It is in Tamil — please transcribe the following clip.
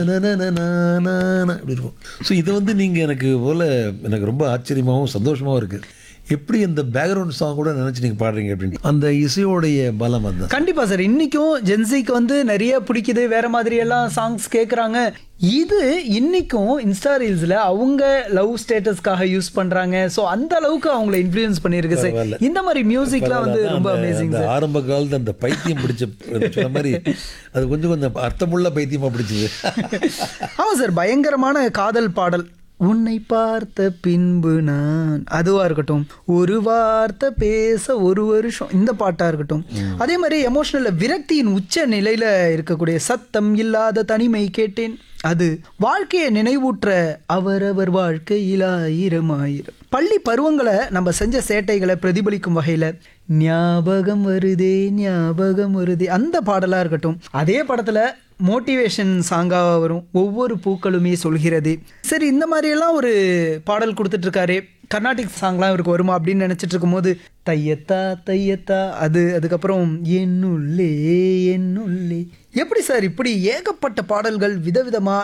அப்படி இருக்கும் ஸோ இது வந்து நீங்கள் எனக்கு போல் எனக்கு ரொம்ப ஆச்சரியமாகவும் சந்தோஷமாகவும் இருக்குது எப்படி இந்த பேக்ரவுண்ட் சாங் கூட நினச்சி நீங்கள் பாடுறீங்க அப்படின்னு அந்த இசையோடைய பலம் அந்த கண்டிப்பா சார் இன்னைக்கும் ஜென்சிக்கு வந்து நிறைய பிடிக்குது வேற மாதிரி எல்லாம் சாங்ஸ் கேட்குறாங்க இது இன்னைக்கும் இன்ஸ்டா ரீல்ஸ்ல அவங்க லவ் ஸ்டேட்டஸ்க்காக யூஸ் பண்றாங்க ஸோ அந்த அளவுக்கு அவங்கள இன்ஃப்ளூயன்ஸ் பண்ணிருக்கு சார் பரவாயில்ல. இந்த மாதிரி மியூசிக்லாம் வந்து அதான் ரொம்ப அந்த- அமேசிங் அந்த சார் ஆரம்ப காலத்து அந்த பைத்தியம் பிடிச்ச சொன்ன மாதிரி அது கொஞ்சம் கொஞ்சம் அர்த்தமுள்ள பைத்தியமாக பிடிச்சது ஆமா சார் பயங்கரமான காதல் பாடல் உன்னை பார்த்த பின்பு நான் அதுவா இருக்கட்டும் ஒரு வார்த்தை பேச ஒரு வருஷம் இந்த பாட்டா இருக்கட்டும் அதே மாதிரி எமோஷனல்ல விரக்தியின் உச்ச நிலையில இருக்கக்கூடிய சத்தம் இல்லாத தனிமை கேட்டேன் அது வாழ்க்கையை நினைவூற்ற அவரவர் வாழ்க்கையில் ஆயிரம் ஆயிரம் பள்ளி பருவங்களை நம்ம செஞ்ச சேட்டைகளை பிரதிபலிக்கும் வகையில ஞாபகம் வருதே ஞாபகம் வருதே அந்த பாடலா இருக்கட்டும் அதே படத்துல மோட்டிவேஷன் சாங்காக வரும் ஒவ்வொரு பூக்களுமே சொல்கிறது சரி இந்த மாதிரியெல்லாம் ஒரு பாடல் கொடுத்துட்டு இருக்காரு கர்நாடிக் சாங்லாம் இவருக்கு வருமா அப்படின்னு நினைச்சிட்டு இருக்கும்போது தையத்தா தையத்தா அது அதுக்கப்புறம் என்னுள்ளே என்னுள்ளே எப்படி சார் இப்படி ஏகப்பட்ட பாடல்கள் விதவிதமா